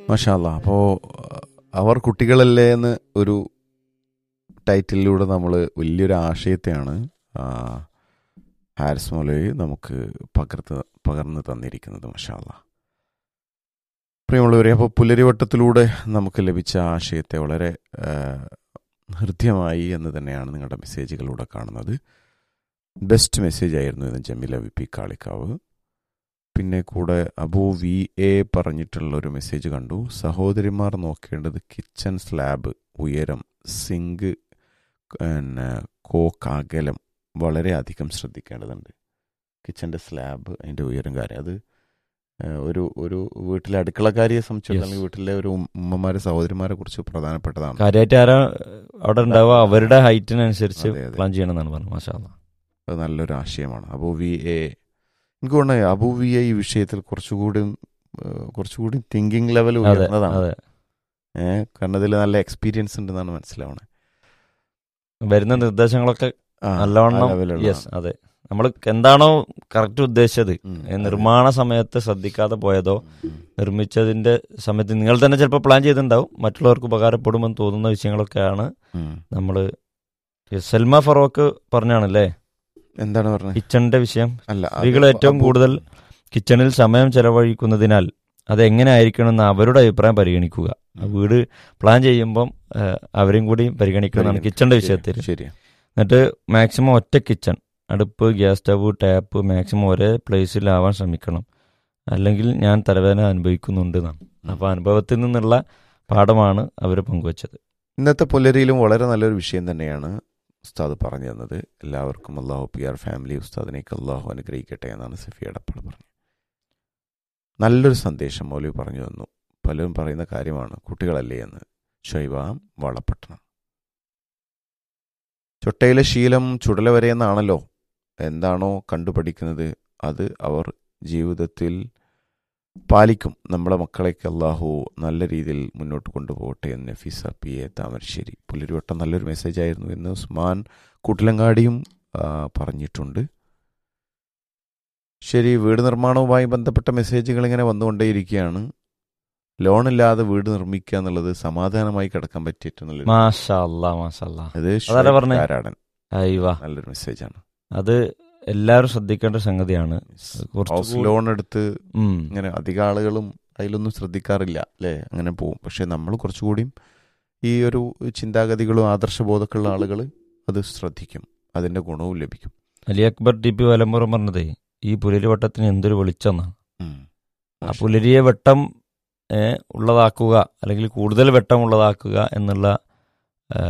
മഷാല്ല അപ്പോൾ അവർ കുട്ടികളല്ലേ എന്ന് ഒരു ടൈറ്റിലൂടെ നമ്മൾ വലിയൊരു ആശയത്തെയാണ് ആ, ഹാരിസ് മൗലവി നമുക്ക് പകർത്ത് പകർന്ന് തന്നിരിക്കുന്നത് മഷാല്ല പ്രിയമുള്ളവരെ അപ്പോൾ പുലരിവട്ടത്തിലൂടെ നമുക്ക് ലഭിച്ച ആശയത്തെ വളരെ ആ, ഹൃദ്യമായി എന്ന് തന്നെയാണ് നിങ്ങളുടെ മെസ്സേജുകളിലൂടെ കാണുന്നത് ബെസ്റ്റ് മെസ്സേജ് ആയിരുന്നു ഇന്ന് ജമീല വി പി കാളിക്കാവ് പിന്നെ കൂടെ അബു വി എ പറഞ്ഞിട്ടുള്ള ഒരു മെസ്സേജ് കണ്ടു സഹോദരിമാർ നോക്കേണ്ടത് കിച്ചൺ സ്ലാബ് ഉയരം സിങ്ക് പിന്നെ കോക്ക് അകലം വളരെ അധികം ശ്രദ്ധിക്കേണ്ടതുണ്ട് കിച്ചൻ്റെ സ്ലാബ് അതിൻ്റെ ഉയരം കാര്യം അത് ഏഹ്, ഒരു ഒരു വീട്ടിലെ അടുക്കളക്കാരിയെ സംബന്ധിച്ചിടത്തോളം Yes. വീട്ടിലെ ഒരു ഉമ്മമാരെ സഹോദരിമാരെ കുറിച്ച് പ്രധാനപ്പെട്ടതാണ് കാര്യമായിട്ട് ആരാ അവിടെ ഉണ്ടാവുക അവരുടെ ഹൈറ്റിനനുസരിച്ച് അതെ, അതെ. പ്ലാൻ ചെയ്യണമെന്നാണ് പറഞ്ഞത് മാഷാ അല്ലാ. അത് നല്ലൊരു ആശയമാണ് അബു വി എ എനിക്ക് തോന്നുന്നത് അബു വി എ ഈ വിഷയത്തിൽ കുറച്ചുകൂടി ഏഹ്, കുറച്ചുകൂടി തിങ്കിങ് ലെവൽ അതെ ഉയർന്നതാണ് അതെ ഏഹ് കാരണം ഇതിൽ നല്ല എക്സ്പീരിയൻസ് ഉണ്ടെന്നാണ് മനസ്സിലാവണേ വരുന്ന നിർദ്ദേശങ്ങളൊക്കെ ആ, നല്ലവണ്ണം ആ level യെസ് ഉള്ളതാണ്. അതെ നമ്മൾ എന്താണോ കറക്റ്റ് ഉദ്ദേശിച്ചത് ഉം, ഏ, അതെ. നിർമ്മാണ സമയത്ത് ശ്രദ്ധിക്കാതെ പോയതോ ഉം, നിർമ്മിച്ചതിന്റെ സമയത്ത് നിങ്ങൾ തന്നെ ചിലപ്പോൾ പ്ലാൻ ചെയ്തിട്ടുണ്ടാവും മറ്റുള്ളവർക്ക് ഉപകാരപ്പെടുമെന്ന് തോന്നുന്ന വിഷയങ്ങളൊക്കെയാണ് ഉം. നമ്മൾ സൽമ ഫറോക്ക് പറഞ്ഞാണല്ലേ എന്താണ് പറഞ്ഞത് കിച്ചണിന്റെ വിഷയം അല്ല അത് സ്ത്രീകൾ ഏറ്റവും അബു- കൂടുതൽ കിച്ചണിൽ സമയം ചെലവഴിക്കുന്നതിനാൽ അത് എങ്ങനെ ആയിരിക്കണമെന്ന് അവരുടെ അഭിപ്രായം പരിഗണിക്കുക ആ ഉം. വീട് പ്ലാൻ ചെയ്യുമ്പം ആ, അവരെയും കൂടി പരിഗണിക്കണമെന്നാണ് കിച്ചണിന്റെ വിഷയത്തിൽ ശരിയാ എന്നിട്ട് മാക്സിമം ഒറ്റ കിച്ചൺ അടുപ്പ് ഗ്യാസ് സ്റ്റവ് ടാപ്പ് മാക്സിമം ഒരേ പ്ലേസിലാവാൻ ശ്രമിക്കണം അല്ലെങ്കിൽ ഞാൻ തലവേദന അനുഭവിക്കുന്നുണ്ട് എന്നാണ് അപ്പോൾ അനുഭവത്തിൽ നിന്നുള്ള പാഠമാണ് അവർ പങ്കുവച്ചത് ഇന്നത്തെ പുലരിയിലും വളരെ നല്ലൊരു വിഷയം തന്നെയാണ് ഉസ്താദ് പറഞ്ഞു തന്നത് എല്ലാവർക്കും അള്ളാഹു പി ആർ ഫാമിലി ഉസ്താദിനേക്ക് അള്ളാഹു അനുഗ്രഹിക്കട്ടെ എന്നാണ് സഫിയ എടപ്പാൾ പറഞ്ഞത് നല്ലൊരു സന്ദേശം മൗലവി പറഞ്ഞു തന്നു പലരും പറയുന്ന കാര്യമാണ് കുട്ടികളല്ലേ എന്ന് ഷൈബാം വളപട്ടണം ചൊട്ടയിലെ ശീലം ചുടല വരെ എന്നാണല്ലോ എന്താണോ കണ്ടുപഠിക്കുന്നത് അത് അവർ ജീവിതത്തിൽ പാലിക്കും നമ്മുടെ മക്കളേക്ക് അള്ളാഹു നല്ല രീതിയിൽ മുന്നോട്ട് കൊണ്ടുപോകട്ടെ എന്ന് നഫീസ പി എ താമരശ്ശേരി പുലരിവട്ടം നല്ലൊരു മെസ്സേജ് ആയിരുന്നു എന്ന് ഉസ്മാൻ കൂട്ടിലങ്ങാടിയും ആ, പറഞ്ഞിട്ടുണ്ട് ശരി വീട് നിർമ്മാണവുമായി ബന്ധപ്പെട്ട മെസ്സേജുകൾ ഇങ്ങനെ വന്നുകൊണ്ടേയിരിക്കുകയാണ് ലോണില്ലാതെ വീട് നിർമ്മിക്കുക എന്നുള്ളത് സമാധാനമായി കിടക്കാൻ പറ്റിയിട്ടുള്ള മാഷാ അല്ലാ മാഷാ അല്ലാ ഇത് അതാരാ പറഞ്ഞേ? കാരാടൻ അയ്യവാ നല്ലൊരു മെസ്സേജാണ് അത് എല്ലാവരും ശ്രദ്ധിക്കേണ്ട സംഗതിയാണ് കുറച്ച് ഹൗസ് കൂ- ലോൺ എടുത്ത് ഉം. ഇങ്ങനെ അധികം ആളുകളും അതിലൊന്നും ശ്രദ്ധിക്കാറില്ല അല്ലേ അങ്ങനെ പോവും പക്ഷെ നമ്മൾ കുറച്ചുകൂടിയും ഈ ഒരു ചിന്താഗതികളും ആദർശബോധമൊക്കെയുള്ള ആളുകൾ അത് ശ്രദ്ധിക്കും അതിന്റെ ഗുണവും ലഭിക്കും അലി അക്ബർ ടി പി വലമ്പുറം പറഞ്ഞതേ ഈ പുലരി വട്ടത്തിന് എന്തൊരു വെളിച്ചെന്നാണ് ഉം. ആ പുലരിയെ വെട്ടം ഏ, ഉള്ളതാക്കുക അല്ലെങ്കിൽ കൂടുതൽ വെട്ടം ഉള്ളതാക്കുക എന്നുള്ള